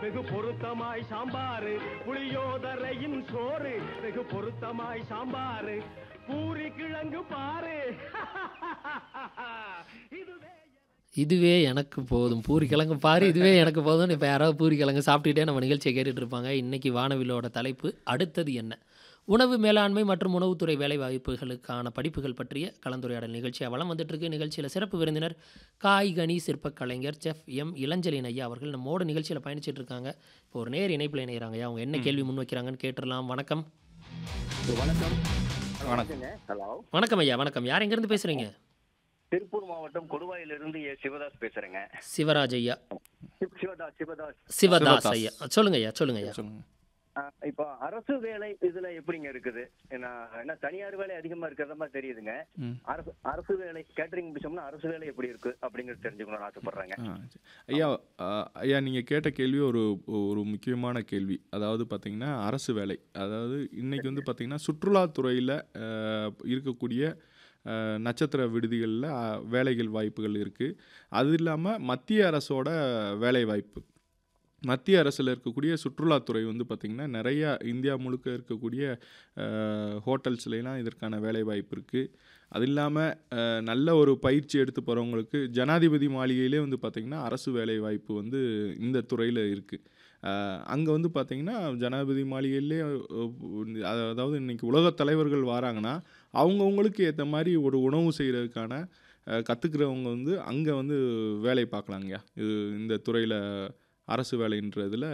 வெகு பொருத்தமாய் சாம்பாரு புளியோதரையின் சோறு வெகு பொருத்தமாய் சாம்பாரு பூரி கிழங்கு பாரு இதுவே இதுவே எனக்கு போதும் பூரி கிழங்கு பாரு இதுவே எனக்கு போதும்னு இப்போ யாராவது பூரி கிழங்கு சாப்பிட்டுட்டே நம்ம நிகழ்ச்சியை கேட்டுட்டு இருப்பாங்க இன்னைக்கு வானவிலோட தலைப்பு அடுத்தது என்ன உணவு மேலாண்மை மற்றும் உணவுத்துறை வேலைவாய்ப்புகளுக்கான படிப்புகள் பற்றிய கலந்துரையாடல் நிகழ்ச்சியாக வளம் வந்துட்டு இருக்கு நிகழ்ச்சியில் சிறப்பு விருந்தினர் காய்கனி சிற்பக் கலைஞர் செஃப் எம் இளஞ்சலின் ஐயா அவர்கள் நம்மோட நிகழ்ச்சியில் பயணிச்சிட்டு இருக்காங்க இப்போ ஒரு நேர் இணைப்பில் இணைகிறாங்க ஐயா அவங்க என்ன கேள்வி முன்வைக்கிறாங்கன்னு கேட்டுடலாம் வணக்கம் வணக்கம் வணக்கம் ஹலோ வணக்கம் ஐயா வணக்கம் யார் எங்கேருந்து பேசுகிறீங்க திருப்பூர் மாவட்டம் கொடுவாயிலிருந்து ஏ சிவதாஸ் பேசுறேங்க சிவராஜ் ஐயா சிவ- சிவதாஸ் சிவதாஸ் சிவதாஸ் சிவதாஸ். ஐயா சொல்லுங்க ஐயா சொல்லுங்க ஐயா சொல்லுங்க ஆ, இப்போ அரசு வேலை இதுல எப்படிங்க இருக்குது ஏன்னா என்ன தனியார் வேலை அதிகமா இருக்கிறத மாதிரி தெரியுதுங்க ம். அரசு அரசு வேலை கேட்டரிங் முடிச்சோம்னா அரசு வேலை எப்படி இருக்கு அப்படிங்கறது தெரிஞ்சுக்கணும்னு ஆசைப்படுறாங்க ஆ, சரி. ஐயா ஆ, ஐயா நீங்கள் கேட்ட கேள்வி ஒரு ஒரு முக்கியமான கேள்வி அதாவது பார்த்தீங்கன்னா அரசு வேலை அதாவது இன்னைக்கு வந்து பார்த்தீங்கன்னா சுற்றுலாத்துறையில் இருக்கக்கூடிய ஆ, நட்சத்திர விடுதிகளில் ஆ, வேலைகள் வாய்ப்புகள் இருக்குது அது இல்லாமல் மத்திய அரசோட வேலை வாய்ப்பு மத்திய அரசில் இருக்கக்கூடிய சுற்றுலாத்துறை வந்து பார்த்திங்கன்னா நிறையா இந்தியா முழுக்க இருக்கக்கூடிய ஹோட்டல்ஸ்லாம் இதற்கான வேலை வாய்ப்பு இருக்குது அது இல்லாமல் நல்ல ஒரு பயிற்சி எடுத்து போகிறவங்களுக்கு ஜனாதிபதி மாளிகையிலே வந்து பார்த்திங்கன்னா அரசு வேலை வாய்ப்பு வந்து இந்த துறையில் இருக்குது அங்கே வந்து பார்த்திங்கன்னா ஜனாதிபதி மாளிகையிலே அஹ், அதாவது இன்னைக்கு உலகத் தலைவர்கள் வராங்கன்னா அவங்கவுங்களுக்கு ஏற்ற மாதிரி ஒரு உணவு செய்கிறதுக்கான கற்றுக்கிறவங்க வந்து அங்கே வந்து வேலை பார்க்கலாங்கய்யா இது இந்த துறையில் அரசு வேலைன்றதில்